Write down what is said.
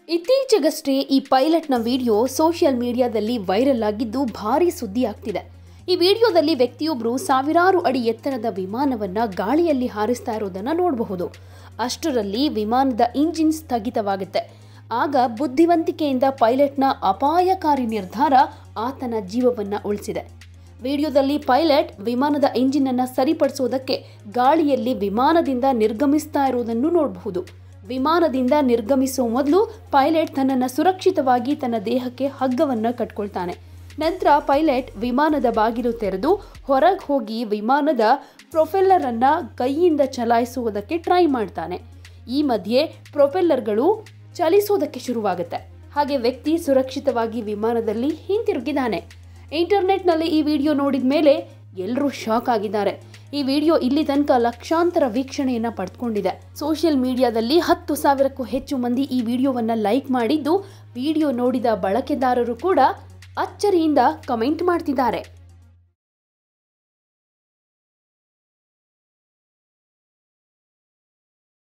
ಇತ್ತೀಚೆಗಷ್ಟೇ ಈ ಪೈಲಟ್ನ ವಿಡಿಯೋ ಸೋಷಿಯಲ್ ಮೀಡಿಯಾದಲ್ಲಿ ವೈರಲ್ ಆಗಿದ್ದು ಭಾರಿ ಸುದ್ದಿ ಆಗ್ತಿದೆ ಈ ವಿಡಿಯೋದಲ್ಲಿ ವ್ಯಕ್ತಿಯೊಬ್ಬರು ಸಾವಿರಾರು ಅಡಿ ಎತ್ತರದ ವಿಮಾನವನ್ನ ಗಾಳಿಯಲ್ಲಿ ಹಾರಿಸ್ತಾ ಇರೋದನ್ನ ನೋಡಬಹುದು ಅಷ್ಟರಲ್ಲಿ ವಿಮಾನದ ಇಂಜಿನ್ ಸ್ಥಗಿತವಾಗುತ್ತೆ ಆಗ ಬುದ್ಧಿವಂತಿಕೆಯಿಂದ ಪೈಲಟ್ನ ಅಪಾಯಕಾರಿ ನಿರ್ಧಾರ ಆತನ ಜೀವವನ್ನ ಉಳಿಸಿದೆ ವಿಡಿಯೋದಲ್ಲಿ ಪೈಲಟ್ ವಿಮಾನದ ಇಂಜಿನ್ ಅನ್ನ ಸರಿಪಡಿಸೋದಕ್ಕೆ ಗಾಳಿಯಲ್ಲಿ ವಿಮಾನದಿಂದ ನಿರ್ಗಮಿಸ್ತಾ ಇರುವುದನ್ನು ನೋಡಬಹುದು ವಿಮಾನದಿಂದ ನಿರ್ಗಮಿಸುವ ಮೊದಲು ಪೈಲಟ್ ತನ್ನನ್ನು ಸುರಕ್ಷಿತವಾಗಿ ತನ್ನ ದೇಹಕ್ಕೆ ಹಗ್ಗವನ್ನ ಕಟ್ಕೊಳ್ತಾನೆ ನಂತರ ಪೈಲಟ್ ವಿಮಾನದ ಬಾಗಿಲು ತೆರೆದು ಹೊರಗೆ ಹೋಗಿ ವಿಮಾನದ ಪ್ರೊಪೆಲ್ಲರ್ ಅನ್ನ ಕೈಯಿಂದ ಚಲಾಯಿಸುವುದಕ್ಕೆ ಟ್ರೈ ಮಾಡ್ತಾನೆ ಈ ಮಧ್ಯೆ ಪ್ರೊಪೆಲ್ಲರ್ಗಳು ಚಲಿಸೋದಕ್ಕೆ ಶುರುವಾಗುತ್ತೆ ಹಾಗೆ ವ್ಯಕ್ತಿ ಸುರಕ್ಷಿತವಾಗಿ ವಿಮಾನದಲ್ಲಿ ಹಿಂತಿರುಗಿದ್ದಾನೆ ಇಂಟರ್ನೆಟ್ನಲ್ಲಿ ಈ ವಿಡಿಯೋ ನೋಡಿದ ಮೇಲೆ ಎಲ್ಲರೂ ಶಾಕ್ ಆಗಿದ್ದಾರೆ ಈ ವಿಡಿಯೋ ಇಲ್ಲಿ ತನಕ ಲಕ್ಷಾಂತರ ವೀಕ್ಷಣೆಯನ್ನ ಪಡೆದುಕೊಂಡಿದೆ ಸೋಷಿಯಲ್ ಮೀಡಿಯಾದಲ್ಲಿ ಹತ್ತು ಸಾವಿರಕ್ಕೂ ಹೆಚ್ಚು ಮಂದಿ ಈ ವಿಡಿಯೋವನ್ನ ಲೈಕ್ ಮಾಡಿದ್ದು ವಿಡಿಯೋ ನೋಡಿದ ಬಳಕೆದಾರರು ಕೂಡ ಅಚ್ಚರಿಯಿಂದ ಕಮೆಂಟ್ ಮಾಡ್ತಿದ್ದಾರೆ